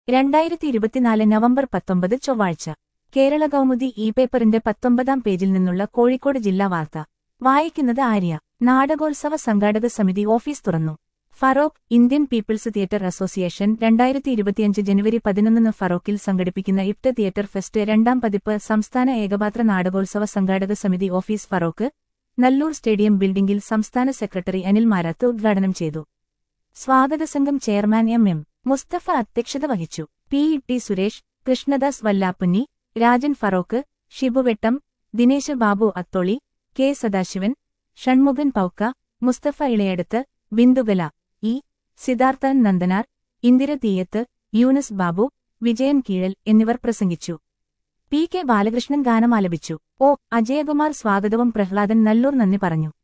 രണ്ടായിരത്തി ഇരുപത്തിനാല് നവംബർ പത്തൊമ്പത് ചൊവ്വാഴ്ച കേരള കൗമുദി ഇ പേപ്പറിന്റെ പത്തൊമ്പതാം പേജിൽ നിന്നുള്ള കോഴിക്കോട് ജില്ലാ വാർത്ത വായിക്കുന്നത് ആര്യ നാടകോത്സവ സംഘാടക സമിതി ഓഫീസ് തുറന്നു Feroke Indian people's theatre association രണ്ടായിരത്തി ഇരുപത്തിയഞ്ച് ജനുവരി പതിനൊന്നിന് ഫറോക്കിൽ സംഘടിപ്പിക്കുന്ന ഇപ്റ്റ് തിയേറ്റർ ഫെസ്റ്റ് രണ്ടാം പതിപ്പ് സംസ്ഥാന ഏകപാത്ര നാടകോത്സവ സംഘാടക സമിതി ഓഫീസ് ഫറോക്ക് നല്ലൂർ സ്റ്റേഡിയം ബിൽഡിംഗിൽ സംസ്ഥാന സെക്രട്ടറി അനിൽ മാരാത്ത് ഉദ്ഘാടനം ചെയ്തു സ്വാഗത സംഘം ചെയർമാൻ എം എം മുസ്തഫ അധ്യക്ഷത വഹിച്ചു P E T Suresh Krishnadas Vallappunni Rajan Feroke ഷിബുവെട്ടം ദിനേശ് ബാബു അത്തോളി കെ സദാശിവൻ ഷൺമുഖൻ പൌക്ക മുസ്തഫ ഇളയടത്ത് ബിന്ദുകല ഇ സിദ്ധാർത്ഥൻ നന്ദനാർ ഇന്ദിര തീയത്ത് യൂനസ് ബാബു വിജയൻ കീഴൽ എന്നിവർ പ്രസംഗിച്ചു പി കെ ബാലകൃഷ്ണൻ ഗാനമാലപിച്ചു ഒ അജയകുമാർ സ്വാഗതവും പ്രഹ്ലാദൻ നല്ലൂർ നന്ദി പറഞ്ഞു